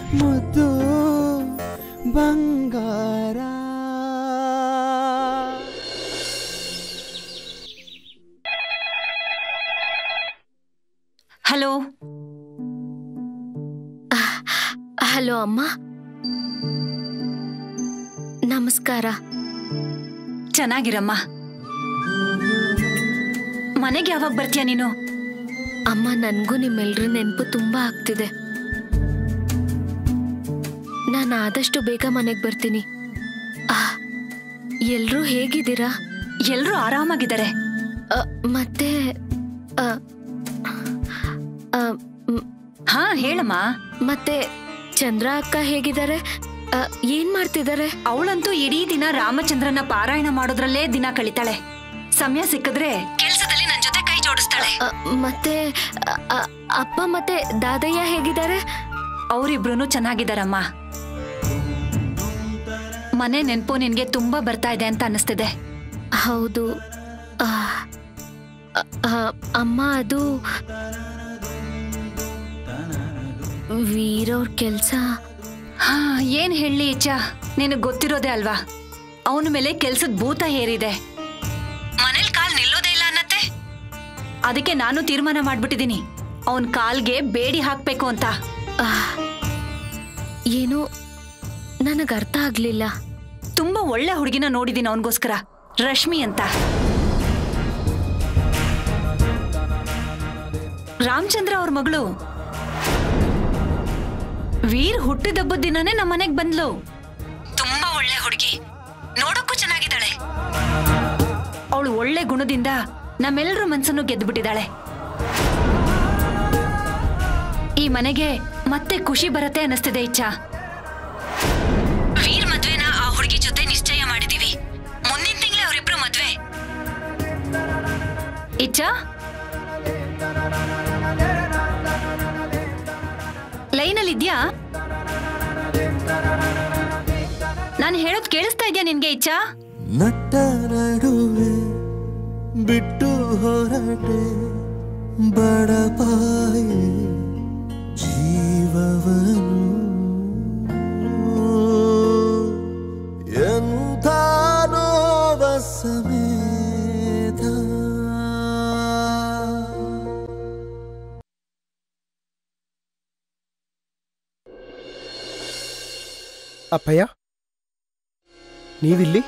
ಮುದ್ದು ಬಂಗಾರ hello hello ಅಮ್ಮ ನಮಸ್ಕಾರ ಚೆನ್ನಾಗಿರಮ್ಮ ಮನೆಗೆ ಯಾವಾಗ ಬರ್ತೀಯ ನೀನು ಅಮ್ಮ ನನ್ಗೂ ನಿಮ್ಮೆಲ್ರ ನೆನಪು ತುಂಬಾ ಆಗ್ತಿದೆ ನಾನು ಆದಷ್ಟು ಬೇಗ ಮನೆಗೆ ಬರ್ತೀನಿ ಎಲ್ರೂ ಹೇಗಿದ್ದೀರಾ ಎಲ್ರೂ ಆರಾಮಾಗಿದ್ದಾರೆ ಅ, ಮತ್ತೆ ಅ, ಅ, ಮ್, ಹಾ ಹೇಳಮ್ಮ ಮತ್ತೆ ಚಂದ್ರ ಅಕ್ಕ ಹೇಗಿದ್ದಾರೆ ಅ, ಏನ್ ಮಾಡ್ತಿದ್ದಾರೆ ಅವಳಂತೂ ಇಡೀ ದಿನ ರಾಮಚಂದ್ರನ ಪಾರಾಯಣ ಮಾಡೋದ್ರಲ್ಲೇ ದಿನ ಕಳಿತಾಳೆ ಸಮಯ ಸಿಕ್ಕಿದ್ರೆ ಕೆಲ್ಸದಲ್ಲಿ ನನ್ ಜೊತೆ ಕೈ ಜೋಡಿಸ್ತಾಳೆ ಅ, ಮತ್ತೆ ಅ, ಅ, ಅಪ್ಪ ಮತ್ತೆ ದಾದಯ್ಯ ಹೇಗಿದ್ದಾರೆ ಅವರಿಬ್ರು ಚೆನ್ನಾಗಿದ್ದಾರಮ್ಮ ಮನೆ ನೆನ್ಪು ನಿನ್ಗೆ ತುಂಬಾ ಬರ್ತಾ ಇದೆ ಅಂತ ಅನಿಸ್ತಿದೆ ಹೌದು ಆ, ಅ, ಅ, ಅಮ್ಮ ಅದು ವೀರವ್ರ ಕೆಲ್ಸ ಹಾ ಏನ್ ಹೇಳಿ ಇಚ್ಚ ನಿನಗ್ ಗೊತ್ತಿರೋದೇ ಅಲ್ವಾ ಅವನ ಮೇಲೆ ಕೆಲ್ಸದ ಭೂತ ಏರಿದೆ ಮನೇಲಿ ಕಾಲ್ ನಿಲ್ಲೋದೇ ಇಲ್ಲ ಅನ್ನತ್ತೆ ಅದಕ್ಕೆ ನಾನು ತೀರ್ಮಾನ ಮಾಡ್ಬಿಟ್ಟಿದೀನಿ ಅವನ್ ಕಾಲ್ಗೆ ಬೇಡಿ ಹಾಕ್ಬೇಕು ಅಂತ ಏನು ನನಗೆ ಅರ್ಥ ಆಗ್ಲಿಲ್ಲ ತುಂಬಾ ಒಳ್ಳೆ ಹುಡುಗಿನ ನೋಡಿದೀನಿ ಅವನಿಗೋಸ್ಕರ ರಶ್ಮಿ ಅಂತ ರಾಮಚಂದ್ರ ಅವ್ರ ಮಗಳು ವೀರ್ ಹುಟ್ಟಿದಬ್ಬದ ದಿನನೇ ನಮ್ಮ ಮನೆಗ್ ಬಂದ್ಲು ತುಂಬಾ ಒಳ್ಳೆ ಹುಡುಗಿ ನೋಡಕ್ಕೂ ಚೆನ್ನಾಗಿದ್ದಾಳೆ ಅವಳು ಒಳ್ಳೆ ಗುಣದಿಂದ ನಮ್ಮೆಲ್ಲರ ಮನ್ಸನ್ನು ಗೆದ್ದುಬಿಟ್ಟಿದ್ದಾಳೆ ಈ ಮನೆಗೆ ಮತ್ತೆ ಖುಷಿ ಬರತ್ತೆ ಅನಿಸ್ತಿದೆ ಇಚ್ಛಾ ವೀರ್ ಮದ್ವೆನ ಆ ಹುಡುಗಿ ಜೊತೆ ನಿಶ್ಚಯ ಮಾಡಿದೀವಿ ಮುಂದಿನ ತಿಂಗಳೇ ಅವರಿಬ್ರು ಮದ್ವೆ ಇಚ್ಛಾ ಲೈನಲ್ಲಿ ಇದ್ಯಾ ನಾನು ಹೇಳೋದ್ ಕೇಳಿಸ್ತಾ ಇದ್ಯಾ ನಿನ್ಗೆ ಇಚ್ಛಾ ನಟ್ಟ ನಡುವೆ ಬಿಟ್ಟು ಹೊರಟೆ ಬಡಪಾಯಿ ಜೀವವನು ಎಂಥ ನೋವ ಸಮೇತ ಅಪ್ಪಯ್ಯ ನೀವಿಲ್ಲಿ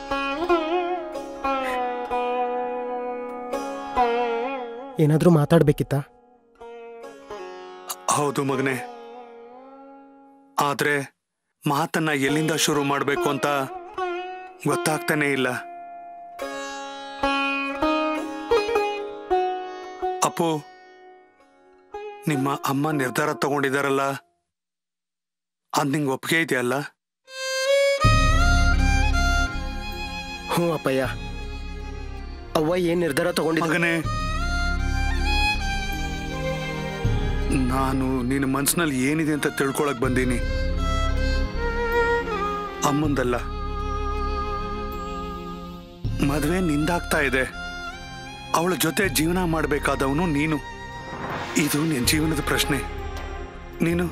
ಏನಾದರೂ ಮಾತಾಡ್ಬೇಕಿತ್ತಾ ಹೌದು ಮಗನೆ ಆದ್ರೆ ಮಾತನ್ನ ಎಲ್ಲಿಂದ ಶುರು ಮಾಡಬೇಕು ಅಂತ ಗೊತ್ತಾಗ್ತಾನೆ ಇಲ್ಲ ಅಪ್ಪು ನಿಮ್ಮ ಅಮ್ಮ ನಿರ್ಧಾರ ತಗೊಂಡಿದಾರಲ್ಲ ಅದ್ ನಿಂಗೆ ಒಪ್ಪಿಗೆ ಇದೆಯಲ್ಲ ಹ್ಞೂ ಅಪ್ಪಯ್ಯ ಅವ್ವ ಏನ್ ನಿರ್ಧಾರ ತಗೊಂಡಿದ್ದ ಮಗನೇ ನಾನು ನಿನ್ನ ಮನ್ಸಿನಲ್ಲಿ ಏನಿದೆ ಅಂತ ತಿಳ್ಕೊಳಕ್ ಬಂದೀನಿ ಅಮ್ಮಂದಲ್ಲ ಮದುವೆ ನಿಂದಾಗ್ತಾ ಇದೆ ಅವಳ ಜೊತೆ ಜೀವನ ಮಾಡಬೇಕಾದವನು ನೀನು ಇದು ನಿನ್ನ ಜೀವನದ ಪ್ರಶ್ನೆ ನೀನು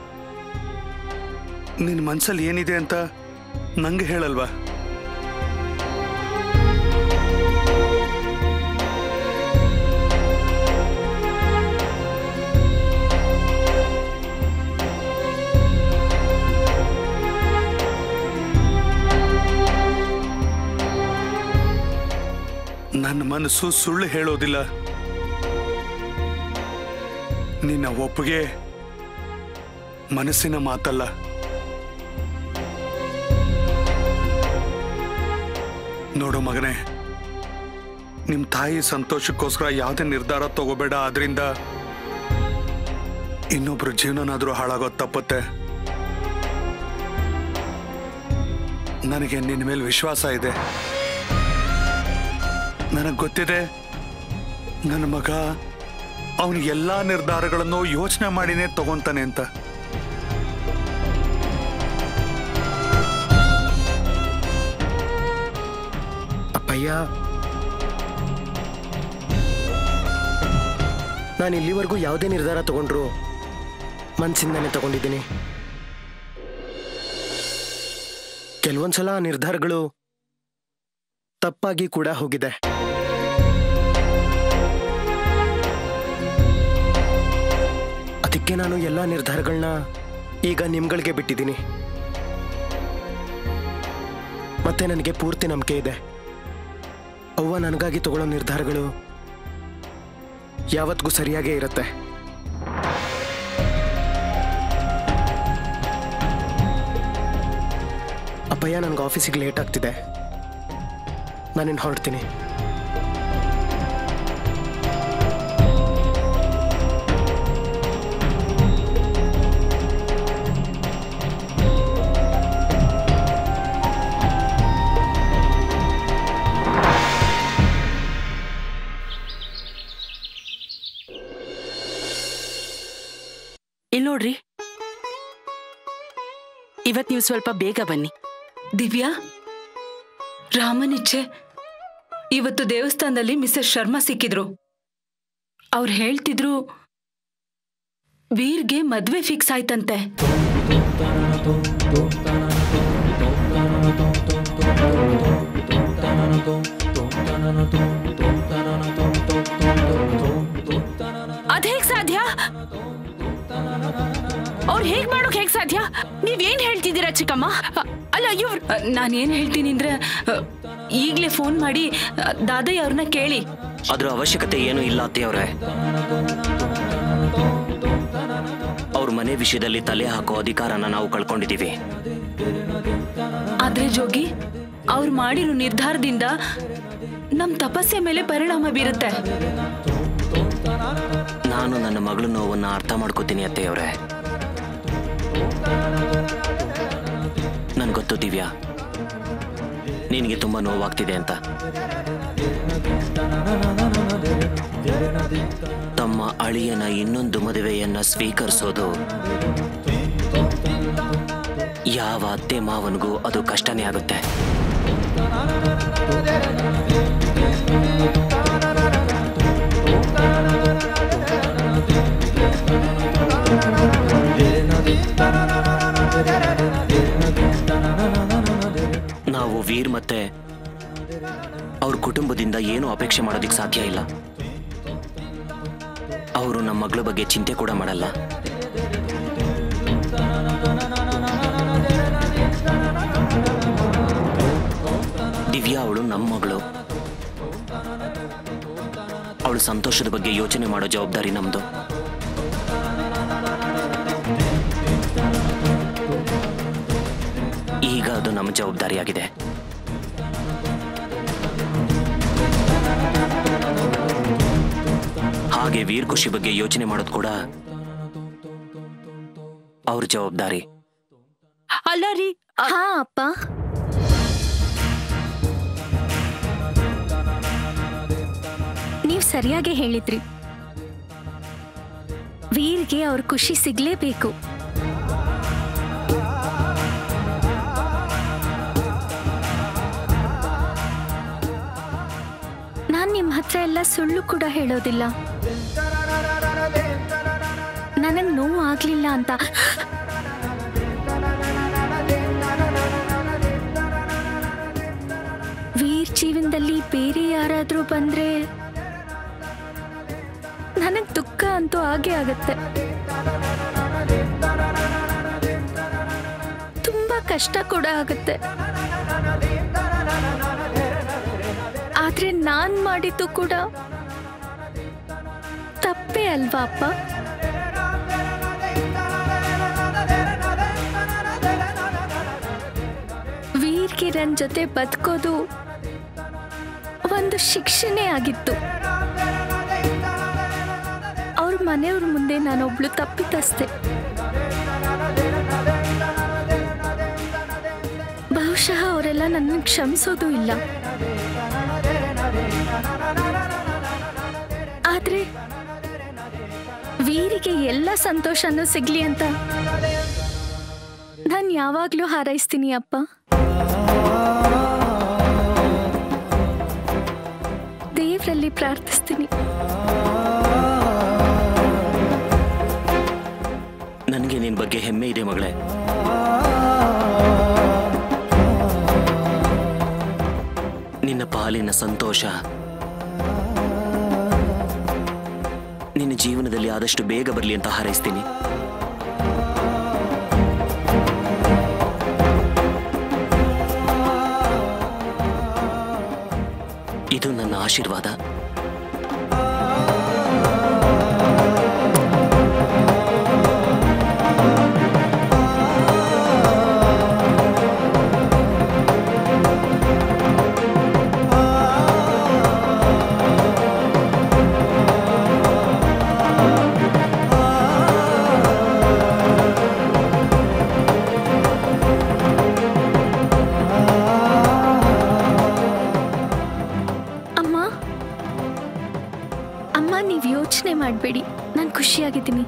ನಿನ್ನ ಮನ್ಸಲ್ಲಿ ಏನಿದೆ ಅಂತ ನಂಗೆ ಹೇಳಲ್ವಾ ನನ್ನ ಮನಸ್ಸು ಸುಳ್ಳು ಹೇಳೋದಿಲ್ಲ ನಿನ್ನ ಒಪ್ಪಿಗೆ ಮನಸ್ಸಿನ ಮಾತಲ್ಲ ನೋಡು ಮಗನೇ ನಿಮ್ ತಾಯಿ ಸಂತೋಷಕ್ಕೋಸ್ಕರ ಯಾವುದೇ ನಿರ್ಧಾರ ತಗೋಬೇಡ ಆದ್ರಿಂದ ಇನ್ನೊಬ್ರು ಜೀವನನಾದ್ರೂ ಹಾಳಾಗೋದು ತಪ್ಪತ್ತೆ ನನಗೆ ನಿನ್ನ ಮೇಲೆ ವಿಶ್ವಾಸ ಇದೆ ನನಗೆ ಗೊತ್ತಿದೆ ನನ್ನ ಮಗ ಅವನು ಎಲ್ಲಾ ನಿರ್ಧಾರಗಳನ್ನು ಯೋಚನೆ ಮಾಡಿನೇ ತಗೊಂತಾನೆ ಅಂತ ಅಪ್ಪಯ್ಯ ನಾನು ಇಲ್ಲಿವರೆಗೂ ಯಾವುದೇ ನಿರ್ಧಾರ ತಗೊಂಡ್ರು ಮನಸ್ಸಿಂದಾನೆ ತಗೊಂಡಿದ್ದೀನಿ ಕೆಲವೊಂದ್ಸಲ ಆ ನಿರ್ಧಾರಗಳು ತಪ್ಪಾಗಿ ಕೂಡ ಹೋಗಿದೆ ಅದಕ್ಕೆ ನಾನು ಎಲ್ಲ ನಿರ್ಧಾರಗಳನ್ನ ಈಗ ನಿಮ್ಗಳಿಗೆ ಬಿಟ್ಟಿದ್ದೀನಿ ಮತ್ತೆ ನನಗೆ ಪೂರ್ತಿ ನಂಬಿಕೆ ಇದೆ ಅವ್ವ ನನಗಾಗಿ ತಗೊಳ್ಳೋ ನಿರ್ಧಾರಗಳು ಯಾವತ್ತಿಗೂ ಸರಿಯಾಗೇ ಇರುತ್ತೆ ಅಪ್ಪಯ್ಯ ನನಗೆ ಆಫೀಸಿಗೆ ಲೇಟ್ ಆಗ್ತಿದೆ ನಾನಿನ್ನು ಹೊರಡ್ತೀನಿ ಇಲ್ಲಿ ನೋಡ್ರಿ ಇವತ್ ನೀವು ಸ್ವಲ್ಪ ಬೇಗ ಬನ್ನಿ ದಿವ್ಯಾ ರಾಮನಿಚ್ಛೆ ಇವತ್ತು ದೇವಸ್ಥಾನದಲ್ಲಿ ಮಿಸ್ಟರ್ ಶರ್ಮಾ ಸಿಕ್ಕಿದ್ರು ಅವ್ರು ಹೇಳ್ತಿದ್ರು ವೀರ್ಗೆ ಮದ್ವೆ ಫಿಕ್ಸ್ ಆಯ್ತಂತೆ ಅದೇಗ್ ಸಾಧ್ಯ ಅವ್ರು ಹೇಗ್ ಮಾಡೋಕ್ ಹೇಗ್ ಸಾಧ್ಯ ನೀವೇನ್ ಹೇಳ್ತಿದ್ದೀರಾ ಚಿಕ್ಕಮ್ಮ ಅ- ಅಲ್ಲ ಇವ್ರು ನಾನು ಏನ್ ಹೇಳ್ತೀನಿ ಅಂದ್ರೆ ಅ, ಈಗ್ಲೇ ಫೋನ್ ಮಾಡಿ ಅ, ದಾದಯ್ಯ ಅವ್ರನ್ನ ಕೇಳಿ ಅದ್ರ ಅವಶ್ಯಕತೆ ಏನೂ ಇಲ್ಲ ಅತ್ತೆಯವ್ರೆ ಅವ್ರ ಮನೆ ವಿಷಯದಲ್ಲಿ ತಲೆ ಹಾಕೋ ಅಧಿಕಾರನ ನಾವು ಕಳ್ಕೊಂಡಿದೀವಿ ಆದ್ರೆ ಜೋಗಿ ಅವ್ರು ಮಾಡಿರೋ ನಿರ್ಧಾರದಿಂದ ನಮ್ ತಪಸ್ಸೆ ಮೇಲೆ ಪರಿಣಾಮ ಬೀರುತ್ತೆ ನಾನು ನನ್ನ ಮಗಳ ನೋವನ್ನ ಅರ್ಥ ಮಾಡ್ಕೋತೀನಿ ಅತ್ತೆಯವ್ರೆ ನನ್ಗೆ ಗೊತ್ತು ದಿವ್ಯಾ ನಿನಗೆ ತುಂಬಾ ನೋವಾಗ್ತಿದೆ ಅಂತ ತಮ್ಮ ಅಳಿಯನ ಇನ್ನೊಂದು ಮದುವೆಯನ್ನ ಸ್ವೀಕರಿಸೋದು ಯಾವ ಅತ್ತೆ ಮಾವನಿಗೂ ಅದು ಕಷ್ಟನೇ ಆಗುತ್ತೆ ನಾವು ವೀರ್ ಮತ್ತೆ ಅವ್ರ ಕುಟುಂಬದಿಂದ ಏನು ಅಪೇಕ್ಷೆ ಮಾಡೋದಕ್ಕೆ ಸಾಧ್ಯ ಇಲ್ಲ ಅವರು ನಮ್ಮ ಮಗಳ ಬಗ್ಗೆ ಚಿಂತೆ ಕೂಡ ಮಾಡಲ್ಲ ದಿವ್ಯಾ ಅವಳು ನಮ್ಮ ಮಗಳು ಅವಳು ಸಂತೋಷದ ಬಗ್ಗೆ ಯೋಚನೆ ಮಾಡೋ ಜವಾಬ್ದಾರಿ ನಮ್ದು ಈಗ ಅದು ನಮ್ಮ ಜವಾಬ್ದಾರಿಯಾಗಿದೆ ಹಾಗೆ ವೀರ್ ಖುಷಿ ಬಗ್ಗೆ ಯೋಚನೆ ಮಾಡೋದು ಕೂಡ ಅವ್ರ ಜವಾಬ್ದಾರಿ ಅಲ್ಲ ರೀ ಹಾ ಅಪ್ಪ ನೀವ್ ಸರಿಯಾಗಿ ಹೇಳಿದ್ರಿ ವೀರ್ಗೆ ಅವ್ರ ಖುಷಿ ಸಿಗ್ಲೇಬೇಕು ನಾನ್ ನಿಮ್ ಹತ್ರ ಎಲ್ಲ ಸುಳ್ಳು ಕೂಡ ಹೇಳೋದಿಲ್ಲ ನನಗ್ ನೋವು ಆಗ್ಲಿಲ್ಲ ಅಂತ ವೀರ್ ಜೀವನದಲ್ಲಿ ಬೇರೆ ಯಾರಾದ್ರೂ ಬಂದ್ರೆ ನನಗ್ ದುಃಖ ಅಂತೂ ಹಾಗೆ ಆಗತ್ತೆ ತುಂಬಾ ಕಷ್ಟ ಕೂಡ ಆಗತ್ತೆ ಆದ್ರೆ ನಾನ್ ಮಾಡಿದ್ದು ಕೂಡ ತಪ್ಪೇ ಅಲ್ವಾ ಅಪ್ಪ ವೀರ್ಗೆ ನನ್ ಜೊತೆ ಬದುಕೋದು ಒಂದು ಶಿಕ್ಷಣೆ ಆಗಿತ್ತು ಅವ್ರ ಮನೆಯವ್ರ ಮುಂದೆ ನಾನೊಬ್ಳು ತಪ್ಪಿತಸ್ತೆ ಬಹುಶಃ ಅವರೆಲ್ಲ ನನ್ನ ಕ್ಷಮಿಸೋದು ಇಲ್ಲ ಆದ್ರೆ ವೀರಿಗೆ ಎಲ್ಲ ಸಂತೋಷನೂ ಸಿಗ್ಲಿ ಅಂತ ನಾನು ಯಾವಾಗ್ಲೂ ಹಾರೈಸ್ತೀನಿ ಅಪ್ಪ ದೇವರಲ್ಲಿ ಪ್ರಾರ್ಥಿಸ್ತೀನಿ ನನಗೆ ನಿನ್ ಬಗ್ಗೆ ಹೆಮ್ಮೆ ಇದೆ ಮಗಳೇ ಪಾಲಿನ ಸಂತೋಷ ನಿನ್ನ ಜೀವನದಲ್ಲಿ ಆದಷ್ಟು ಬೇಗ ಬರಲಿ ಅಂತ ಹಾರೈಸ್ತೀನಿ ಇದು ನನ್ನ ಆಶೀರ್ವಾದ ಅಮ್ಮ ಅಮ್ಮ ನೀವು ಯೋಚನೆ ಮಾಡಬೇಡಿ ನಾನು ಖುಷಿಯಾಗಿದ್ದೀನಿ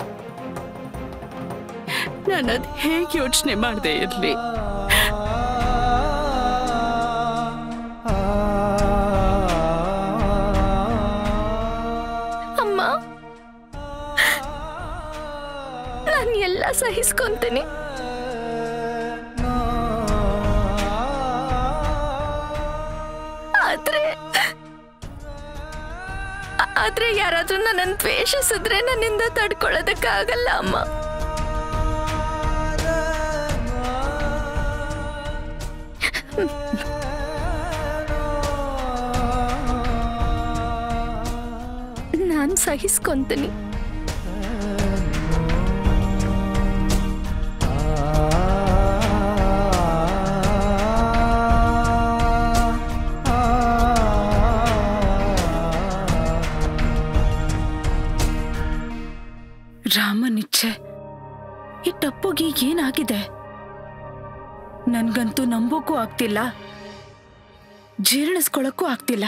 ನಾನು ಅದು ಹೇಗೆ ಯೋಚನೆ ಮಾಡದೆ ಇರಲಿ ಅಮ್ಮ ನಾನು ಎಲ್ಲ ಸಹಿಸ್ಕೊಂತೀನಿ ಆದ್ರೆ ಆದ್ರೆ ಯಾರಾದ್ರೂ ನನ್ನನ್ನು ದ್ವೇಷಿಸಿದ್ರೆ ನನ್ನಿಂದ ತಡ್ಕೊಳ್ಳೋದಕ್ಕಾಗಲ್ಲ ಅಮ್ಮ ನಾನು ಸಹಿಸ್ಕೊಂತೀನಿ ರಾಮನಿಚ್ಛೆ ಈ ಟಪ್ಪುಗೆ ಏನಾಗಿದೆ ನನ್ಗಂತೂ ನಂಬೋಕ್ಕೂ ಆಗ್ತಿಲ್ಲ ಜೀರ್ಣಿಸ್ಕೊಳಕ್ಕೂ ಆಗ್ತಿಲ್ಲ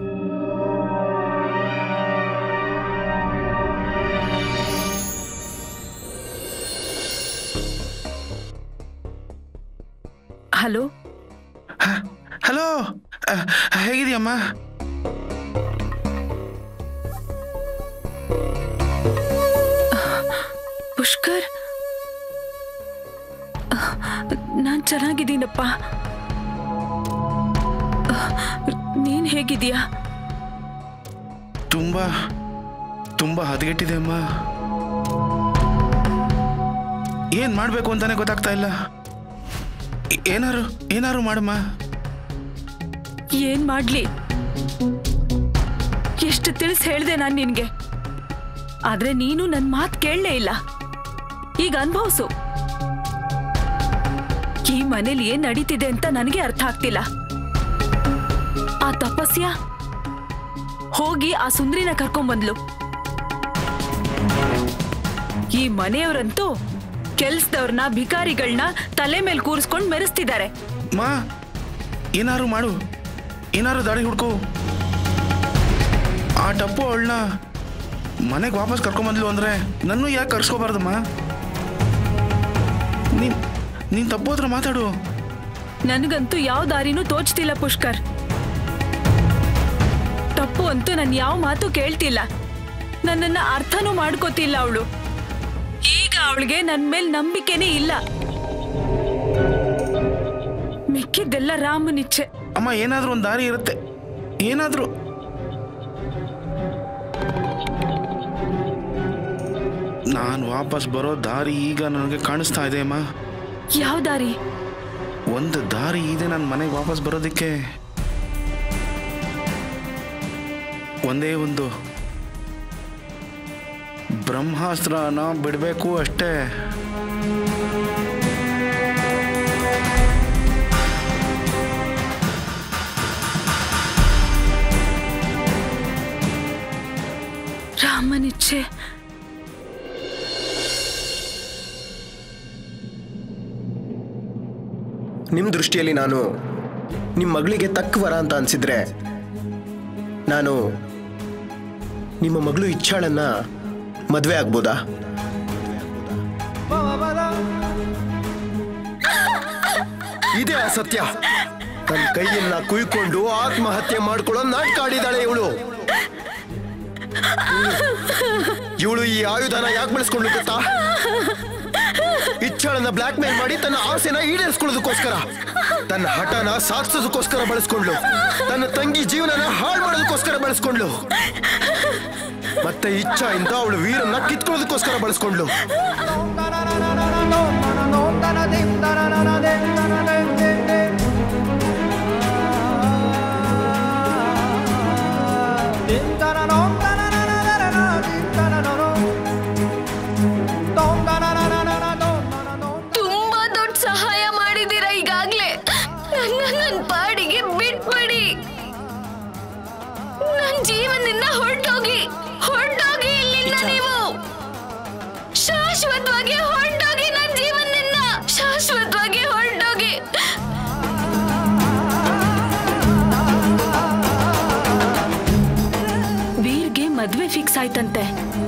ಹಲೋ ಹಲೋ ಅಹ್, ಹೇಗಿದೆಯಮ್ಮ ಪುಷ್ಕರ್ ನಾನ್ ಚೆನ್ನಾಗಿದ್ದೀನಪ್ಪ ನೀನ್ ಹೇಗಿದೀಯಾ ತುಂಬಾ ತುಂಬಾ ಹದಗೆಟ್ಟಿದೆ ಅಮ್ಮ ಏನ್ ಮಾಡ್ಬೇಕು ಅಂತಾನೆ ಗೊತ್ತಾಗ್ತಾ ಇಲ್ಲ ಏ- ಏನಾರು ಏನಾರು ಮಾಡಮ್ಮ ಏನ್ ಮಾಡ್ಲಿ ಎಷ್ಟು ತಿಳಿಸ್ ಹೇಳ್ದೆ ನಾನ್ ನಿನ್ಗೆ ಆದ್ರೆ ನೀನು ನನ್ ಮಾತ್ ಕೇಳಲೇ ಇಲ್ಲ ಈಗ ಅನ್ಭವ್ಸು ಈ ಮನೇಲಿ ಏನ್ ನಡೀತಿದೆ ಅಂತ ನನಗೆ ಅರ್ಥ ಆಗ್ತಿಲ್ಲ ಆ ತಪಸ್ಯ ಹೋಗಿ ಆ ಸುಂದ್ರಿನ ಕರ್ಕೊಂಬಂದ್ಲು ಈ ಮನೆಯವರಂತೂ ಕೆಲ್ಸದವ್ರನ್ನ ಭಿಕಾರಿಗಳನ್ನ ತಲೆ ಮೇಲೆ ಕೂರಿಸ್ಕೊಂಡು ಮೆರೆಸ್ತಿದ್ದಾರೆ ಮಾ ಏನಾರು ಮಾಡು ಏನಾರು ದಾರಿ ಹುಡ್ಕೋ ಆ ಟಪ್ಪು ಅವಳನ್ನ ಮನೆಗೆ ವಾಪಸ್ ಕರ್ಕೊಂಬಂದ್ಲು ಅಂದ್ರೆ ನನ್ನೂ ಯಾಕೆ ಕರ್ಸ್ಕೋಬಾರ್ದಮ್ಮ ನೀನ್ ನೀನ್ ತಪ್ಪು ಹತ್ರ ಮಾತಾಡು ನನಗಂತೂ ಯಾವ ದಾರಿನೂ ತೋಚ್ತಿಲ್ಲ ಪುಷ್ಕರ್ ತಪ್ಪು ಅಂತೂ ನನ್ ಯಾವ ಮಾತು ಕೇಳ್ತಿಲ್ಲ ನನ್ನನ್ನ ಅರ್ಥನೂ ಮಾಡ್ಕೋತಿಲ್ಲ ಅವಳು ಈಗ ಅವಳಿಗೆ ನನ್ ಮೇಲ್ ನಂಬಿಕೆನೇ ಇಲ್ಲ ಮಿಕ್ಕಿದ್ದೆಲ್ಲ ರಾಮನಿಚ್ಛೆ ಅಮ್ಮ ಏನಾದ್ರೂ ಒಂದು ದಾರಿ ಇರುತ್ತೆ ಏನಾದ್ರೂ ನಾನು ವಾಪಸ್ ಬರೋ ದಾರಿ ಈಗ ನನಗೆ ಕಾಣಿಸ್ತಾ ಇದೆ ಅಮ್ಮ ಯಾವ ದಾರಿ ಒಂದು ದಾರಿ ಇದೆ ನನ್ನ ಮನೆಗೆ ವಾಪಸ್ ಬರೋದಕ್ಕೆ ಒಂದೇ ಒಂದು ಬ್ರಹ್ಮಾಸ್ತ್ರನ ಬಿಡಬೇಕು ಅಷ್ಟೇ ರಾಮನಿಚ್ಛೆ ನಿಮ್ಮ ದೃಷ್ಟಿಯಲ್ಲಿ ನಾನು ನಿಮ್ಮ ಮಗಳಿಗೆ ತಕ್ಕ ವರ ಅಂತ ಅನ್ಸಿದ್ರೆ ನಾನು ನಿಮ್ಮ ಮಗಳು ಇಚ್ಛಾಳನ್ನ ಮದುವೆ ಆಗ್ಬೋದಾ ಇದೇ ಅಸತ್ಯ ತನ್ನ ಕೈಯನ್ನ ಕುಯ್ಕೊಂಡು ಆತ್ಮಹತ್ಯೆ ಮಾಡ್ಕೊಳ್ಳೋ ನಾಟಕ ಆಡಿದಾಳೆ ಇವಳು ಇವಳು ಈ ಆಯುಧನ ಯಾಕೆ ಬಳಸ್ಕೊಂಡು ಗೊತ್ತಾ ಇಚ್ಛೆ ಇಚ್ಛೆಗಳನ್ನ ಬ್ಲಾಕ್ ಮೇಲ್ ಮಾಡಿ ತನ್ನ ಆಸೆನ ಈಡೇರಿಸ್ಕೊಳ್ಳೋದಕ್ಕೋಸ್ಕರ ತನ್ನ ಹಠನ ಸಾಧಿಸೋದಕ್ಕೋಸ್ಕರ ಬಳಸ್ಕೊಂಡ್ಲು ತನ್ನ ತಂಗಿ ಜೀವನನ ಹಾಳು ಮಾಡೋದಕ್ಕೋಸ್ಕರ ಬಳಸ್ಕೊಂಡ್ಲು ಮತ್ತೆ ಇಚ್ಛೆಯಿಂದ ಅವಳು ವೀರನ್ನ ಕಿತ್ಕೊಳ್ಳೋದಕ್ಕೋಸ್ಕರ ಬಳಸ್ಕೊಂಡ್ಲು ತುಂಬಾ ದೊಡ್ಡ ಸಹಾಯ ಮಾಡಿದೀರ ಈಗಾಗ್ಲೇ ನನ್ನ ನನ್ನ ಪಾಡಿಗೆ ಬಿಟ್ಬಿಡಿ ನನ್ ಜೀವನದಿಂದ ಹೊರಟೋಗಿ ಹೊರಟೋಗಿ ಇಲ್ಲಿಂದ ನೀವು ಶಾಶ್ವತವಾಗಿ ಹೊರಟೋಗಿ ನನ್ ಜೀವನದಿಂದ ಶಾಶ್ವತವಾಗಿ ಹೊರಟೋಗಿ ವೀರ್ಗೆ ಮದ್ವೆ ಫಿಕ್ಸ್ ಆಯ್ತಂತೆ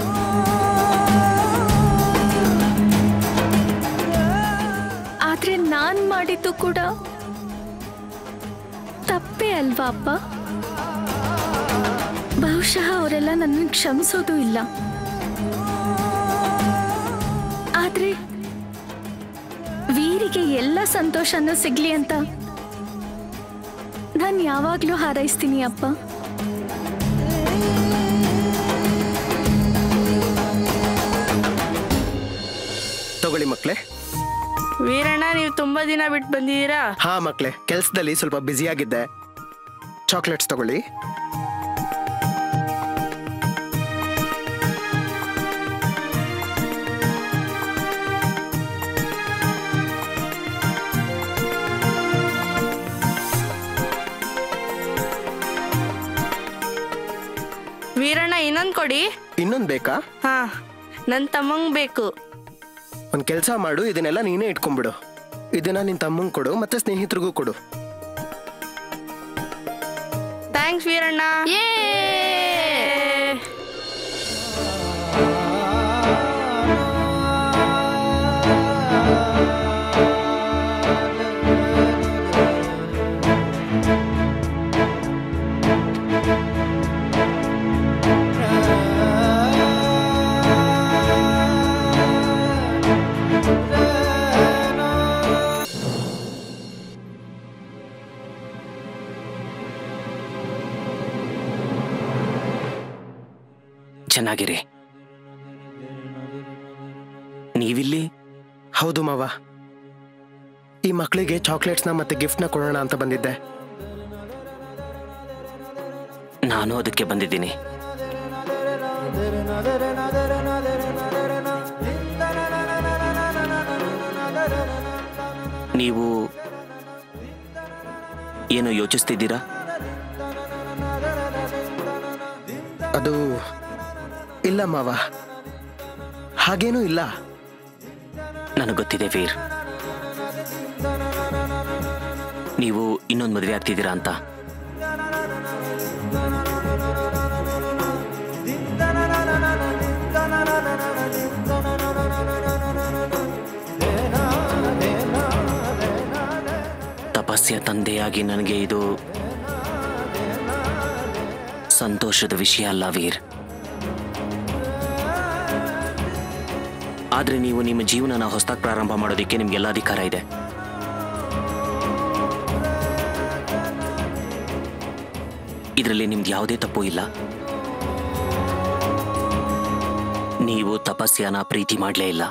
ಆದ್ರೆ ನಾನ್ ಮಾಡಿದ್ದು ಕೂಡ ತಪ್ಪೇ ಅಲ್ವಾ ಅಪ್ಪ ಬಹುಶಃ ಅವರೆಲ್ಲ ನನ್ನ ಕ್ಷಮಿಸೋದು ಇಲ್ಲ ಆದ್ರೆ ವೀರಿಗೆ ಎಲ್ಲ ಸಂತೋಷನೂ ಸಿಗ್ಲಿ ಅಂತ ನಾನು ಯಾವಾಗ್ಲೂ ಹಾರೈಸ್ತೀನಿ ಅಪ್ಪ ತಗೊಳ್ಳಿ ಮಕ್ಳೇ ವೀರಣ್ಣ ನೀವು ತುಂಬಾ ದಿನ ಬಿಟ್ಟು ಬಂದಿದ್ದೀರಾ ಹಾ ಮಕ್ಳೇ ಕೆಲ್ಸದಲ್ಲಿ ಸ್ವಲ್ಪ ಬ್ಯುಸಿ ಆಗಿದ್ದೆ ಚಾಕ್ಲೇಟ್ಸ್ ತಗೊಳ್ಳಿ ವೀರಣ್ಣ ಇನ್ನೊಂದ್ ಕೊಡಿ ಇನ್ನೊಂದ್ ಬೇಕಾ ಹಾ ನನ್ ತಮ್ಮಂಗ್ ಬೇಕು ಒಂದ್ ಕೆಲ್ಸ ಮಾಡು ಇದನ್ನೆಲ್ಲ ನೀನೇ ಇಟ್ಕೊಂಡ್ಬಿಡು ಇದನ್ನ ನಿನ್ ತಮ್ಮಂಗ್ ಕೊಡು ಮತ್ತೆ ಸ್ನೇಹಿತರಿಗೂ ಕೊಡು ಥ್ಯಾಂಕ್ಸ್ ವೀರಣ್ಣ ಚೆನ್ನಾಗಿರಿ ನೀವಿಲ್ಲಿ ಹೌದು ಮಾವ ಈ ಮಕ್ಕಳಿಗೆ ಚಾಕ್ಲೇಟ್ಸ್ನ ಮತ್ತೆ ಗಿಫ್ಟ್ನ ಕೊಡೋಣ ಅಂತ ಬಂದಿದ್ದೆ ನಾನು ಅದಕ್ಕೆ ಬಂದಿದ್ದೀನಿ ನೀವು ಏನು ಯೋಚಿಸ್ತಿದ್ದೀರಾ ಅದು ಇಲ್ಲ ಮಾವ ಹಾಗೇನೂ ಇಲ್ಲ ನನಗೆ ಗೊತ್ತಿದೆ ವೀರ್ ನೀವು ಇನ್ನೊಂದು ಮದುವೆ ಆಗ್ತಿದ್ದೀರಾ ಅಂತ ತಪಸ್ಯ ತಂದೆಯಾಗಿ ನನಗೆ ಇದು ಸಂತೋಷದ ವಿಷಯ ಅಲ್ಲ ವೀರ್ ಆದ್ರೆ ನೀವು ನಿಮ್ಮ ಜೀವನನ ಹೊಸದಾಗಿ ಪ್ರಾರಂಭ ಮಾಡೋದಕ್ಕೆ ನಿಮ್ಗೆಲ್ಲ ಅಧಿಕಾರ ಇದೆ ಇದರಲ್ಲಿ ನಿಮ್ದು ಯಾವುದೇ ತಪ್ಪು ಇಲ್ಲ ನೀವು ತಪಸ್ಯನ ಪ್ರೀತಿ ಮಾಡಲೇ ಇಲ್ಲ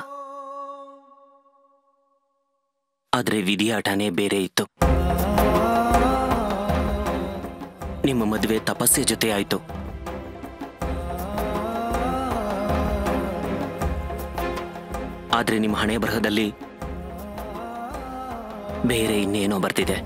ಆದ್ರೆ ವಿಧಿಯಾಟನೇ ಬೇರೆ ಇತ್ತು ನಿಮ್ಮ ಮದುವೆ ತಪಸ್ಸೆ ಜೊತೆ ಆಯ್ತು ಆದ್ರೆ ನಿಮ್ಮ ಹಣೆ ಬರಹದಲ್ಲಿ ಬೇರೆ ಇನ್ನೇನೋ ಬರ್ತಿದೆ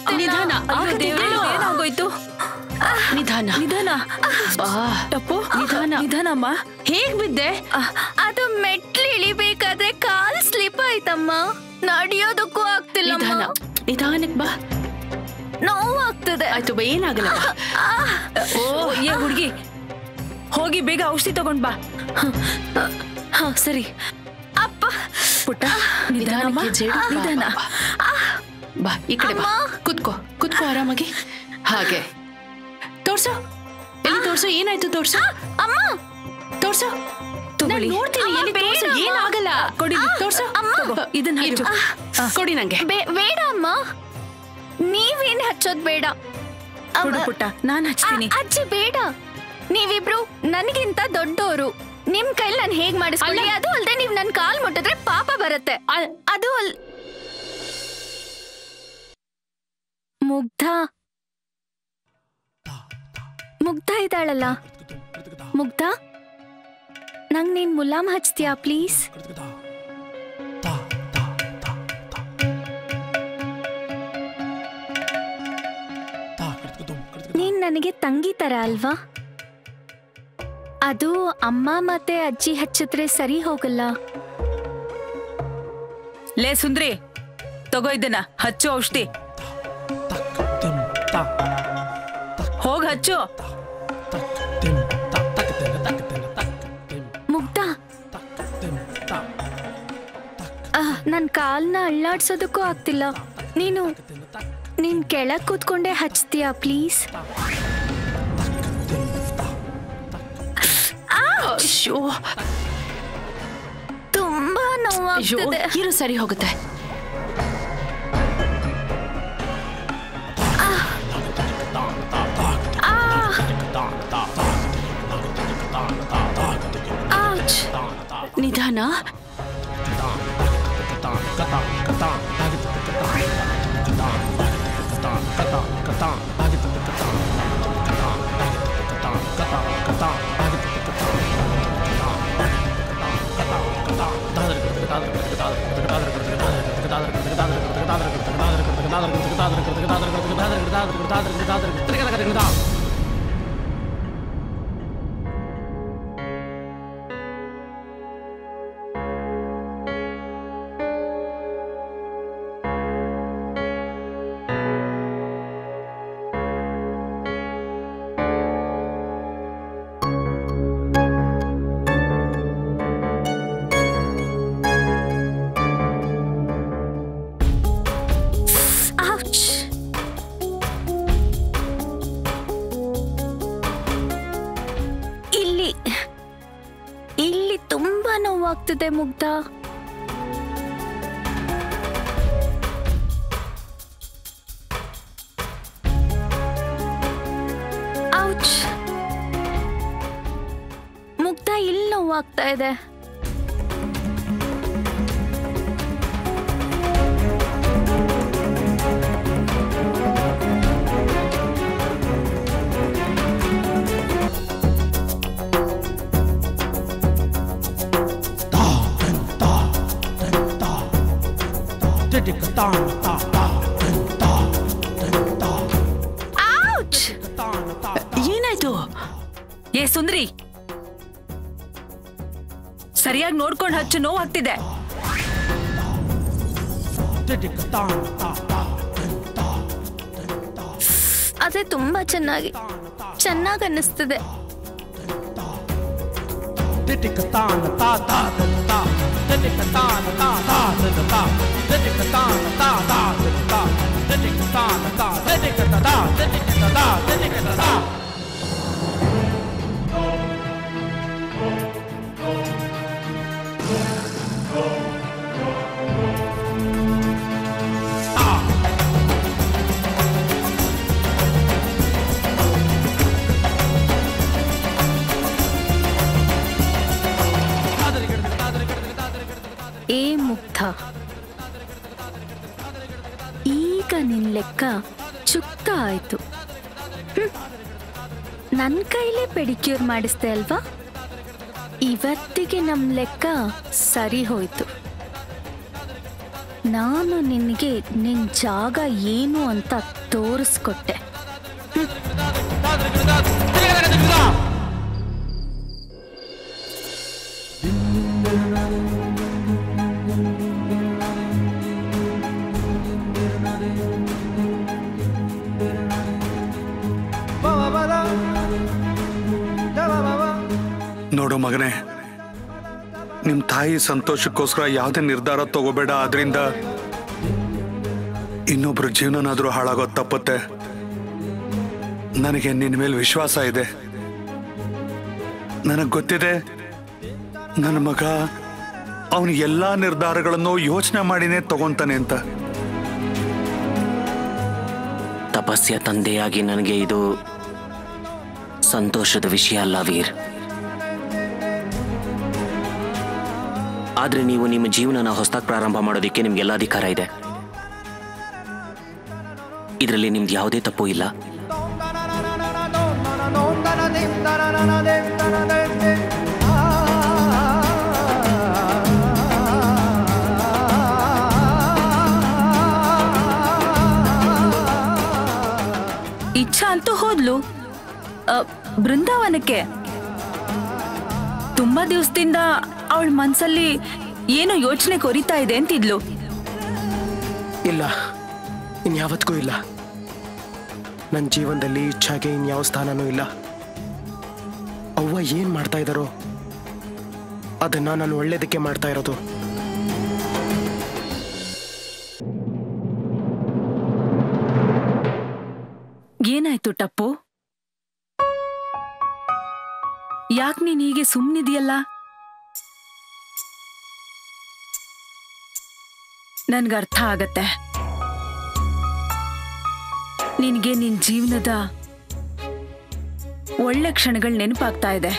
ನಿಧಾನ ಅಯ್ಯೋ ದೇವ್ರೇ, ಏನಾಗೋಯ್ತು ನಿಧಾನ ನಿಧಾನ ಬಾ ಟಪ್ಪು ನಿಧಾನ ನಿಧಾನಮ್ಮ ಹೇಗ್ ಬಿದ್ದೆ ಅದು ಮೆಟ್ಲು ಇಳಿಬೇಕಾದ್ರೆ ಕಾಲ್ ಸ್ಲಿಪ್ ಆಯ್ತಮ್ಮ ನಡೆಯೋದಕ್ಕೂ ಆಗ್ತಿಲ್ಲ ನಿಧಾನ ನಿಧಾನಕ್ ಬಾ ನೋವಾಗ್ತದೆ ಆಯ್ತು ಬಾ ಏನಾಗಲ್ಲ ಬಾ. ಓ ಏ ಹುಡುಗಿ ಹೋಗಿ ಬೇಗ ಔಷಧಿ ತಗೊಂಡ್ ಬಾ ಹಾ ಸರಿ ಅಪ್ಪ ಪುಟ್ಟ ನಿಧಾನಕ್ಕೆ ನಿಧಾನಮ್ಮ ಜೇಡು. ಬಾ, ನಿಧಾನ ಬಾ, ಬಾ. ಬಾ ಈ ಕಡೆ ಬಾ ಕುತ್ಕೋ ಕುತ್ಕೋ ಆರಾಮಾಗಿ ಹಾಗೆ ತೋರ್ಸು ಎಲ್ಲಿ ತೋರ್ಸು ಏನಾಯ್ತು ತೋರ್ಸು ಅಮ್ಮ ತೋರ್ಸು ತಗೊಳ್ಳಿ. ನಾನ್ ನೋಡ್ತೀನಿ ಅಮ್ಮ, ಎಲ್ಲಿ ತೋರ್ಸು ಬೇಡ ಅಮ್ಮ. ಏನಾಗಲ್ಲ ಕೊಡಿ ಆ, ತೋರ್ಸು ಅಮ್ಮ. ತಗೋ, ಇದನ್ನ ಹಚ್ಚು ಆ. ಕೊಡಿ ನಂಗೆ ಬೇ- ಬೇಡ ಅಮ್ಮ ನೀವೇನ್ ಹಚ್ಚೋದ್ ಬೇಡ ಅಮ್ಮ, ಕೊಡು ಪುಟ್ಟ ನಾನ್ ಹಚ್ತೀನಿ ಆ, ಅಜ್ಜಿ ಬೇಡ ನೀವಿಬ್ರು ನನಗಿಂತ ದೊಡ್ಡೋರು ನಿಮ್ ಕೈಲಿ ನಾನು ಹೇಗ್ ಮಾಡಿಸ್ಕೊಳ್ಳಿ ಅದು ಅಲ್ದೆ ನೀವ್ ನನ್ ಕಾಲ್ ಮುಟ್ಟಿದ್ರೆ ಪಾಪ ಬರುತ್ತೆ ಅ- ಅದು ಅಲ್ ಮುಗ್ಧ ಮುಗ್ಧ ಇದ್ದಾಳಲ್ಲ ಮುಗ್ಧ ನಂಗ್ ನೀನ್ ಮುಲಾಮ್ ಹಚ್ತೀಯಾ ಪ್ಲೀಸ್ ನೀನ್ ನನಗೆ ತಂಗಿ ತರ ಅಲ್ವಾ ಅದು ಅಮ್ಮ ಮತ್ತೆ ಅಜ್ಜಿ ಹಚ್ಚಿದ್ರೆ ಸರಿ ಹೋಗಲ್ಲ ಲೇ ಸುಂದ್ರಿ ತಗೋ ಇದನ್ನ ಹಚ್ಚು ಔಷಧಿ ಹೋಗ್ ಹಚ್ಚು ಮುಗ್ಧ ಆಹ್, ನನ್ ಕಾಲ್ನ ಅಳ್ಳಾಡ್ಸೋದಕ್ಕೂ ಆಗ್ತಿಲ್ಲ ನೀನು ನೀನ್ ಕೆಳಗ್ ಕೂತ್ಕೊಂಡೆ ಹಚ್ತೀಯಾ ಪ್ಲೀಸ್ ಅಯ್ಯೋ ತುಂಬಾ ಅಯ್ಯೋ ನೋವಾಗ್ತದೆ ಇರು ಸರಿ ಹೋಗುತ್ತೆ ಔಚ್. ನಿಧಾನ ಔಚ್. ಇಲ್ಲಿ ಇಲ್ಲಿ ತುಂಬಾ ನೋವಾಗ್ತಿದೆ ಮುಗ್ಧ ಔಚ್. ಮುಗ್ಧ ಇಲ್ಲಿ ನೋವಾಗ್ತಾ ಇದೆ ಔಚ್. ಏನಾಯ್ತು ಏ ಸುಂದ್ರಿ ಸರಿಯಾಗಿ ನೋಡ್ಕೊಂಡು ಹಚ್ಚು ನೋವಾಗ್ತಿದೆ ಅದೇ ತುಂಬಾ ಚೆನ್ನಾಗಿ ಚೆನ್ನಾಗಿ ಅನ್ನಿಸ್ತಿದೆ ಏ ಮುಗ್ಧ ಈಗ ನಿನ್ ಲೆಕ್ಕ ಚುಕ್ತ ಆಯ್ತು ಹ್ಮ್. ನನ್ ಕೈಲೇ ಪೆಡಿಕ್ಯೂರ್ ಮಾಡಿಸ್ದೆ ಅಲ್ವಾ ಇವತ್ತಿಗೆ ನಮ್ ಲೆಕ್ಕ ಸರಿ ಹೋಯ್ತು ನಾನು ನಿನಗೆ ನಿನ್ ಜಾಗ ಏನು ಅಂತ ತೋರಿಸ್ಕೊಟ್ಟೆ ನೋಡು ಮಗನೇ ನಿಮ್ ತಾಯಿ ಸಂತೋಷಕ್ಕೋಸ್ಕರ ಯಾವುದೇ ನಿರ್ಧಾರ ತಗೋಬೇಡ ಅದರಿಂದ ಇನ್ನೊಬ್ರ ಜೀವನನಾದ್ರೂ ಹಾಳಾಗೋದು ತಪ್ಪತ್ತೆ ನನಗೆ ನಿನ್ನ ಮೇಲೆ ವಿಶ್ವಾಸ ಇದೆ ನನಗೆ ಗೊತ್ತಿದೆ ನನ್ನ ಮಗ ಅವನು ಎಲ್ಲಾ ನಿರ್ಧಾರಗಳನ್ನು ಯೋಚನೆ ಮಾಡಿನೇ ತಗೊಂತಾನೆ ಅಂತ ತಪಸ್ಯ ತಂದೆಯಾಗಿ ನನಗೆ ಇದು ಸಂತೋಷದ ವಿಷಯ ಅಲ್ಲ ವೀರ್ ಆದ್ರೆ ನೀವು ನಿಮ್ಮ ಜೀವನನ ಹೊಸದಾಗಿ ಪ್ರಾರಂಭ ಮಾಡೋದಕ್ಕೆ ನಿಮ್ಗೆಲ್ಲ ಅಧಿಕಾರ ಇದೆ ಇದರಲ್ಲಿ ನಿಮ್ದು ಯಾವುದೇ ತಪ್ಪು ಇಲ್ಲ ಇಚ್ಛಾ ಅಂತೂ ಹೋದ್ಲು ಅ, ಬೃಂದಾವನಕ್ಕೆ ತುಂಬಾ ದಿವಸದಿಂದ ಅವಳ ಮನ್ಸಲ್ಲಿ ಏನೋ ಯೋಚನೆ ಕೊರಿತಾ ಇದೆ ಅಂತಿದ್ಲು ಇಲ್ಲ ಇನ್ಯಾವತ್ತಿಗೂ ಇಲ್ಲ ನನ್ನ ಜೀವನದಲ್ಲಿ ಇಚ್ಛಾಗೆ ಇನ್ಯಾವ ಸ್ಥಾನನೂ ಇಲ್ಲ ಅವ್ವ ಏನ್ ಮಾಡ್ತಾ ಇದ್ದಾರೋ ಅದನ್ನ ನಾನು ಒಳ್ಳೇದಕ್ಕೆ ಮಾಡ್ತಾ ಇರೋದು ಏನಾಯ್ತು ಟಪ್ಪು ಯಾಕ್ ನೀನ್ ಹೀಗೆ ಸುಮ್ನಿದೆಯಲ್ಲ ನನ್ಗೆ ಅರ್ಥ ಆಗತ್ತೆ ನಿನ್ಗೆ ನಿನ್ ಜೀವನದ ಒಳ್ಳೆ ಕ್ಷಣಗಳು ನೆನಪಾಗ್ತಾ ಇದೆ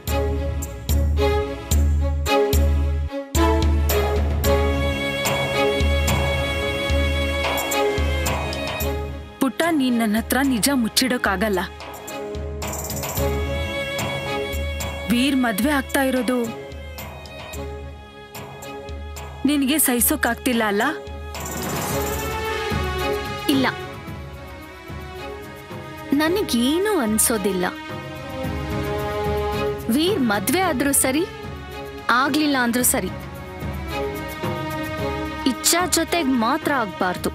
ಪುಟ್ಟ ನೀನ್ ನನ್ನ ಹತ್ರ ನಿಜ ಮುಚ್ಚಿಡೋಕ್ಕಾಗಲ್ಲ ವೀರ್ ಮದ್ವೆ ಆಗ್ತಾ ಇರೋದು ನಿನಗೆ ಸಹಿಸೋಕ್ಕಾಗ್ತಿಲ್ಲ ಅಲ್ಲ ಇಲ್ಲ ನನಗೇನು ಅನ್ಸೋದಿಲ್ಲ ವೀರ್ ಮದ್ವೆ ಆದ್ರೂ ಸರಿ ಆಗ್ಲಿಲ್ಲ ಅಂದ್ರೂ ಸರಿ ಇಚ್ಛಾ ಜೊತೆಗ್ ಮಾತ್ರ ಆಗ್ಬಾರ್ದು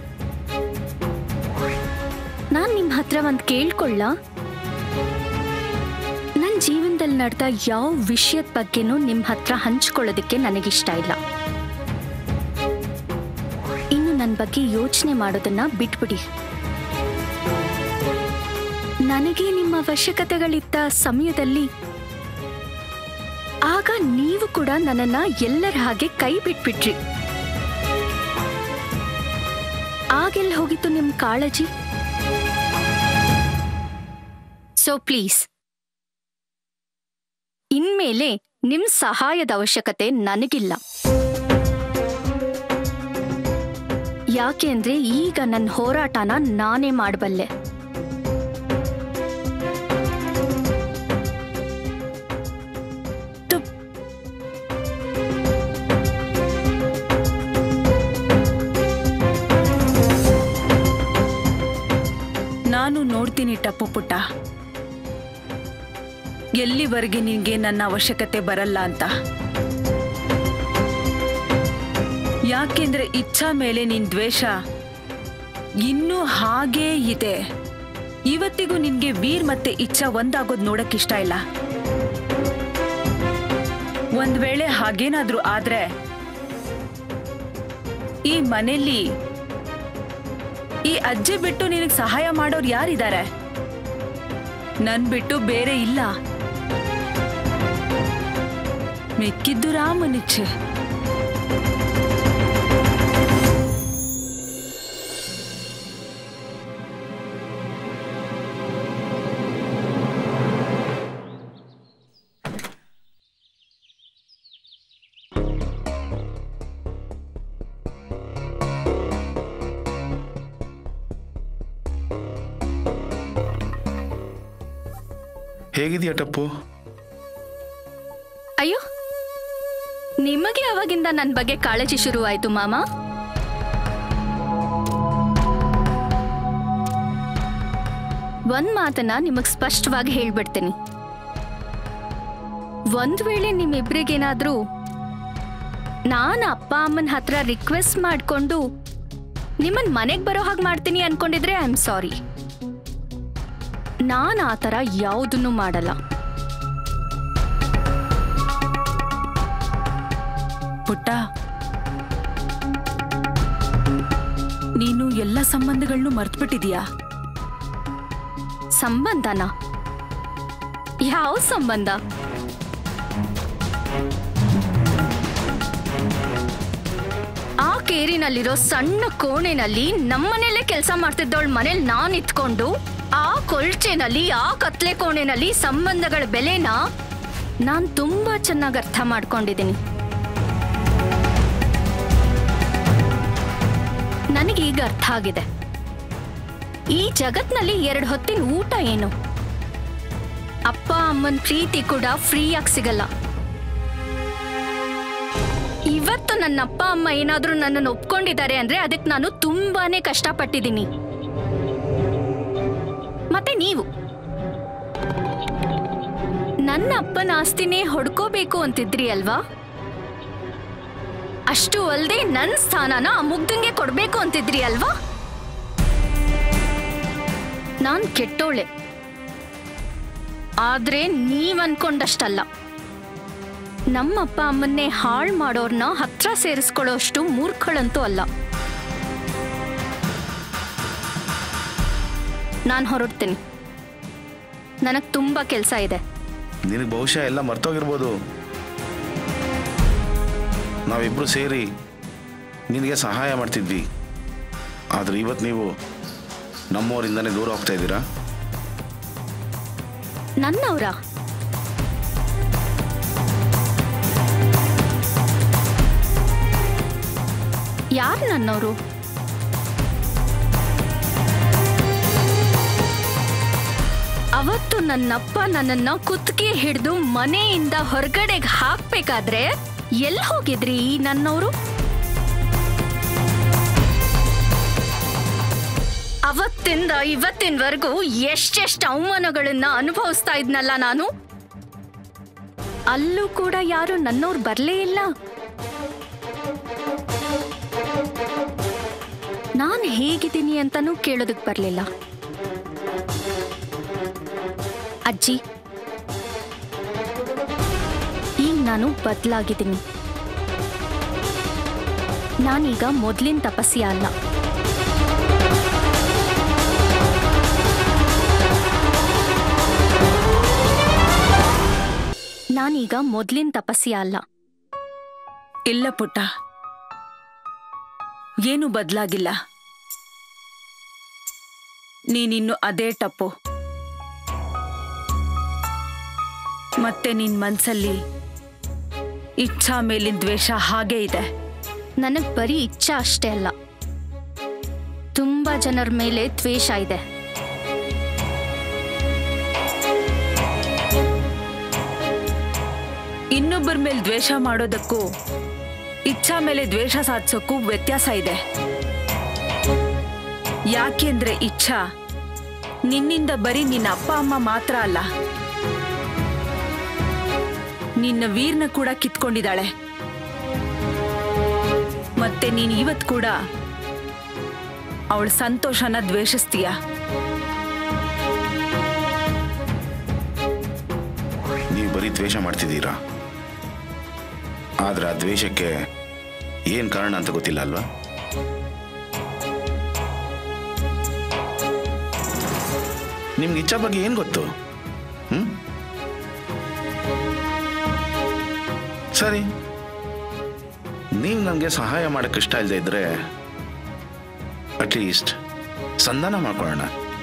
ನಾನ್ ನಿಮ್ ಹತ್ರ ಒಂದ್ ಕೇಳ್ಕೊಳ್ಳ ನನ್ ಜೀವನದಲ್ಲಿ ನಡೆದ ಯಾವ ವಿಷಯದ ಬಗ್ಗೆನೂ ನಿಮ್ ಹತ್ರ ಹಂಚ್ಕೊಳ್ಳೋದಕ್ಕೆ ನನಗಿಷ್ಟ ಇಲ್ಲ ಇನ್ನು ನನ್ನ ಬಗ್ಗೆ ಯೋಚನೆ ಮಾಡೋದನ್ನ ಬಿಟ್ಬಿಡಿ ನನಗೆ ನಿಮ್ಮ ಅವಶ್ಯಕತೆಗಳಿದ್ದ ಸಮಯದಲ್ಲಿ ಆಗ ನೀವು ಕೂಡ ನನ್ನನ್ನ ಎಲ್ಲರ ಹಾಗೆ ಕೈ ಬಿಟ್ಬಿಟ್ರಿ ಆಗೆಲ್ಲ ಹೋಗಿತ್ತು ನಿಮ್ ಕಾಳಜಿ ಸೊ ಪ್ಲೀಸ್ ಇನ್ಮೇಲೆ ನಿಮ್ ಸಹಾಯದ ಅವಶ್ಯಕತೆ ನನಗಿಲ್ಲ ಯಾಕೆ ಅಂದ್ರೆ ಈಗ ನನ್ನ ಹೋರಾಟನ ನಾನೇ ಮಾಡಬಲ್ಲೆ ನಾನು ನೋಡ್ತೀನಿ ಟಪ್ಪು ಪುಟ್ಟ ಎಲ್ಲಿವರೆಗೆ ನಿನ್ಗೆ ನನ್ನ ಅವಶ್ಯಕತೆ ಬರಲ್ಲ ಅಂತ ಯಾಕೆಂದ್ರೆ ಇಚ್ಛಾ ಮೇಲೆ ನಿನ್ ದ್ವೇಷ ಇನ್ನೂ ಹಾಗೇ ಇದೆ ಇವತ್ತಿಗೂ ನಿನ್ಗೆ ವೀರ್ ಮತ್ತೆ ಇಚ್ಛಾ ಒಂದಾಗೋದ್ ನೋಡಕ್ ಇಷ್ಟ ಇಲ್ಲ ಒಂದ್ ವೇಳೆ ಹಾಗೇನಾದ್ರೂ ಆದ್ರೆ ಈ ಮನೆಯಲ್ಲಿ ಈ ಅಜ್ಜಿ ಬಿಟ್ಟು ನಿನಗೆ ಸಹಾಯ ಮಾಡೋರು ಯಾರಿದ್ದಾರೆ ನನ್ ಬಿಟ್ಟು ಬೇರೆ ಇಲ್ಲ ಮಿಕ್ಕಿದ್ದು ರಾಮನಿಚ್ಛೆ ಹೇಗಿದೆಯಾ ಟಪ್ಪು ಅಯ್ಯೋ ನಿಮಗೆ ಅವಾಗಿಂದ ನನ್ನ ಬಗ್ಗೆ ಕಾಳಜಿ ಶುರುವಾಯ್ತು ಮಾಮ ಒಂದ್ ಮಾತನ್ನ ನಿಮಗ್ ಸ್ಪಷ್ಟವಾಗಿ ಹೇಳ್ಬಿಡ್ತೀನಿ ಒಂದ್ ವೇಳೆ ನಿಮ್ಮಿಬ್ರಿಗೇನಾದ್ರೂ ನಾನು ಅಪ್ಪ ಅಮ್ಮನ ಹತ್ರ ರಿಕ್ವೆಸ್ಟ್ ಮಾಡ್ಕೊಂಡು ನಿಮ್ಮನ್ ಮನೆಗ್ ಬರೋ ಹಾಗೆ ಮಾಡ್ತೀನಿ ಅನ್ಕೊಂಡಿದ್ರೆ ಐ ಆಮ್ ಸಾರಿ ನಾನು ಆ ಥರ ಯಾವುದನ್ನು ಮಾಡಲ್ಲ ಪುಟ್ಟ ನೀನು ಎಲ್ಲ ಸಂಬಂಧಗಳನ್ನೂ ಮರ್ತ್ಬಿಟ್ಟಿದ್ಯಾ ಸಂಬಂಧನ ಯಾವ ಸಂಬಂಧ ಆ ಕೇರಿನಲ್ಲಿರೋ ಸಣ್ಣ ಕೋಣೆನಲ್ಲಿ ನಮ್ಮನೇಲೆ ಕೆಲಸ ಮಾಡ್ತಿದ್ದವಳ ಮನೇಲಿ ನಾನ್ ಇತ್ಕೊಂಡು ಆ ಕೊಳ್ಚೆನಲ್ಲಿ ಆ ಕತ್ಲೆ ಕೋಣೆನಲ್ಲಿ ಸಂಬಂಧಗಳ ಬೆಲೆನ ನಾನ್ ತುಂಬಾ ಚೆನ್ನಾಗಿ ಅರ್ಥ ಮಾಡ್ಕೊಂಡಿದ್ದೀನಿ ನನಗೀಗ ಅರ್ಥ ಆಗಿದೆ ಈ ಜಗತ್ನಲ್ಲಿ ಎರಡು ಹೊತ್ತಿನ ಊಟ ಏನು ಅಪ್ಪ ಅಮ್ಮನ ಪ್ರೀತಿ ಕೂಡ ಫ್ರೀಯಾಗಿ ಸಿಗಲ್ಲ ಇವತ್ತು ನನ್ನ ಅಪ್ಪ ಅಮ್ಮ ಏನಾದ್ರೂ ನನ್ನನ್ನು ಒಪ್ಕೊಂಡಿದ್ದಾರೆ ಅಂದ್ರೆ ಅದಕ್ಕೆ ನಾನು ತುಂಬಾನೇ ಕಷ್ಟಪಟ್ಟಿದ್ದೀನಿ ಮತ್ತೆ ನೀವು ನನ್ನ ಅಪ್ಪನ ಆಸ್ತಿನೇ ಹೊಡ್ಕೋಬೇಕು ಅಂತಿದ್ರಿ ಅಲ್ವಾ ಅಷ್ಟು ಅಲ್ದೆ ನನ್ನ ಸ್ಥಾನನ ಆ ಮುಗ್ದಂಗೆ ಕೊಡ್ಬೇಕು ಅಂತಿದ್ರಿ ಅಲ್ವಾ ನಾನ್ ಕೆಟ್ಟೋಳೆ ಆದ್ರೆ ನೀವ್ ಅನ್ಕೊಂಡಷ್ಟಲ್ಲ ನಮ್ಮ ಅಪ್ಪ ಅಮ್ಮನ್ನೇ ಹಾಳು ಮಾಡೋರ್ನ ಹತ್ರ ಸೇರಿಸ್ಕೊಳ್ಳೋಷ್ಟು ಮೂರ್ಖಳಂತೂ ಅಲ್ಲ ನಾನು ಹೊರಡ್ತೀನಿ ನನಗ್ ತುಂಬಾ ಕೆಲಸ ಇದೆ ನಿನಗೆ ಬಹುಶಃ ಎಲ್ಲ ಮರ್ತೋಗಿರ್ಬೋದು ನಾವಿಬ್ಬರು ಸೇರಿ ನಿನಗೆ ಸಹಾಯ ಮಾಡ್ತಿದ್ವಿ ಆದರೆ ಇವತ್ತು ನೀವು ನಮ್ಮವರಿಂದನೇ ದೂರ ಹೋಗ್ತಾ ಇದ್ದೀರಾ ನನ್ನವ್ರ ಯಾರು ನನ್ನವರು ಅವತ್ತು ನನ್ನಪ್ಪ ನನ್ನನ್ನ ಕುತ್ತಿಗೆ ಹಿಡಿದು ಮನೆಯಿಂದ ಹೊರಗಡೆಗೆ ಹಾಕ್ಬೇಕಾದ್ರೆ ಎಲ್ಲಿ ಹೋಗಿದ್ರಿ ಈ ನನ್ನವರು ಅವತ್ತಿಂದ ಇವತ್ತಿನವರೆಗೂ ಎಷ್ಟೆಷ್ಟು ಅವಮಾನಗಳನ್ನ ಅನುಭವಿಸ್ತಾ ಇದ್ನಲ್ಲ ನಾನು ಅಲ್ಲೂ ಕೂಡ ಯಾರು ನನ್ನವ್ರು ಬರ್ಲೇ ಇಲ್ಲ ನಾನು ಹೇಗಿದ್ದೀನಿ ಅಂತಾನೂ ಕೇಳೋದಕ್ ಬರ್ಲಿಲ್ಲ ಅಜ್ಜಿ ಈಗ ನಾನು ಬದಲಾಗಿದ್ದೀನಿ ನಾನೀಗ ಮೊದ್ಲಿನ ತಪಸ್ಸಿಯ ಅಲ್ಲ ನಾನೀಗ ಮೊದ್ಲಿನ ತಪಸ್ಸಿಯ ಅಲ್ಲ ಇಲ್ಲ ಪುಟ್ಟ ಏನು ಬದಲಾಗಿಲ್ಲ ನೀನಿನ್ನು ಅದೇ ಟಪ್ಪು ಮತ್ತೆ ನಿನ್ ಮನ್ಸಲ್ಲಿ ಇಚ್ಛಾ ಮೇಲಿನ ದ್ವೇಷ ಹಾಗೇ ಇದೆ ನನಗ್ ಬರೀ ಇಚ್ಛೆ ಅಷ್ಟೇ ಅಲ್ಲ ತುಂಬಾ ಜನರ ಮೇಲೆ ದ್ವೇಷ ಇದೆ ಇನ್ನೊಬ್ಬರ ಮೇಲೆ ದ್ವೇಷ ಮಾಡೋದಕ್ಕೂ ಇಚ್ಛಾ ಮೇಲೆ ದ್ವೇಷ ಸಾಧಿಸೋಕ್ಕೂ ವ್ಯತ್ಯಾಸ ಇದೆ ಯಾಕೆಂದ್ರೆ ಇಚ್ಛಾ ನಿನ್ನಿಂದ ಬರೀ ನಿನ್ನ ಅಪ್ಪ ಅಮ್ಮ ಮಾತ್ರ ಅಲ್ಲ ನಿನ್ನ ವೀರ್ನ ಕೂಡ ಕಿತ್ಕೊಂಡಿದ್ದಾಳೆ ಮತ್ತೆ ನೀನು ಇವತ್ ಕೂಡ ಅವಳ ಸಂತೋಷನ ದ್ವೇಷಿಸ್ತೀಯ ನೀವು ಬರೀ ದ್ವೇಷ ಮಾಡ್ತಿದ್ದೀರಾ ಆದ್ರೆ ಆ ದ್ವೇಷಕ್ಕೆ ಏನು ಕಾರಣ ಅಂತ ಗೊತ್ತಿಲ್ಲ ಅಲ್ವಾ ನಿಮ್ಗೆ ಇಚ್ಛಾ ಬಗ್ಗೆ ಏನು ಗೊತ್ತು ಹ್ಮ್ ಸರಿ ನೀವು ನನಗೆ ಸಹಾಯ ಮಾಡಕ್ಕೆ ಇಷ್ಟ ಇಲ್ಲದೆ ಇದ್ರೆ ಅಟ್ಲೀಸ್ಟ್ ಸಂಧಾನ ಮಾಡ್ಕೊಳ್ಳೋಣ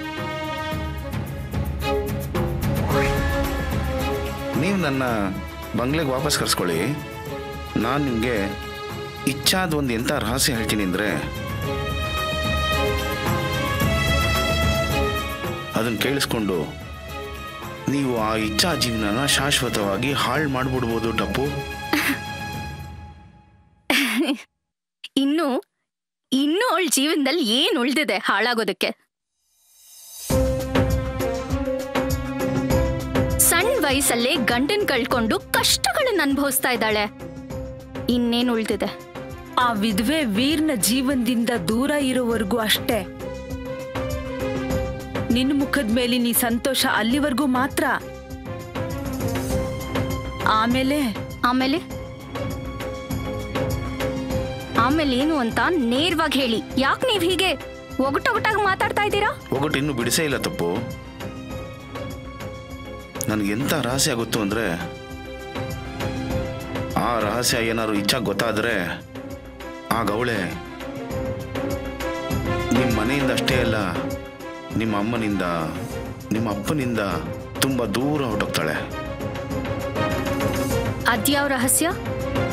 ನೀವು ನನ್ನ ಬಂಗ್ಲೆಗೆ ವಾಪಸ್ ಕರ್ಸ್ಕೊಳ್ಳಿ ನಾನು ನಿಮಗೆ ಇಚ್ಛಾದ ಒಂದು ಎಂಥ ರಹಸ್ಯ ಹೇಳ್ತೀನಿ ಅಂದರೆ ಅದನ್ನು ಕೇಳಿಸ್ಕೊಂಡು ನೀವು ಆ ಇಚ್ಛಾ ಜೀವನನ ಶಾಶ್ವತವಾಗಿ ಹಾಳು ಮಾಡಿಬಿಡ್ಬೋದು ಟಪ್ಪು ಇನ್ನು ಇನ್ನು ಅವಳ ಜೀವನದಲ್ಲಿ ಏನ್ ಉಳ್ದಿದೆ ಹಾಳಾಗೋದಕ್ಕೆ ವಯಸ್ಸಲ್ಲೇ ಗಂಡನ್ ಕಳ್ಕೊಂಡು ಕಷ್ಟಗಳನ್ನ ಅನುಭವಿಸ್ತಾ ಇದ್ದಾಳೆ ಇನ್ನೇನ್ ಉಳ್ದಿದೆ ಆ ವಿಧವೆ ವೀರ್ನ ಜೀವನದಿಂದ ದೂರ ಇರೋವರೆಗೂ ಅಷ್ಟೇ ನಿನ್ನ ಮುಖದ ಮೇಲೆ ನೀ ಸಂತೋಷ ಅಲ್ಲಿವರೆಗೂ ಮಾತ್ರ ಆಮೇಲೆ ಆಮೇಲೆ ಆಮೇಲೆ ಏನು ಅಂತ ನೇರವಾಗಿ ಹೇಳಿ ಯಾಕೆ ನೀವ್ ಹೀಗೆ ಒಗಟೊಗಟಾಗಿ ಮಾತಾಡ್ತಾ ಇದ್ದೀರಾ ಒಗಟು ಇನ್ನೂ ಬಿಡಿಸೇ ಇಲ್ಲ ತಪ್ಪು ನನಗೆಂಥ ರಹಸ್ಯ ಗೊತ್ತು ಅಂದರೆ ಆ ರಹಸ್ಯ ಏನಾದ್ರು ಇಚ್ಛಾ ಗೊತ್ತಾದರೆ ಆಗ ಅವಳೆ ನಿಮ್ಮ ಮನೆಯಿಂದ ಅಷ್ಟೇ ಅಲ್ಲ ನಿಮ್ಮ ಅಮ್ಮನಿಂದ ನಿಮ್ಮ ಅಪ್ಪನಿಂದ ತುಂಬ ದೂರ ಹೊರಟೋಗ್ತಾಳೆ ಅದ್ಯಾವ ರಹಸ್ಯ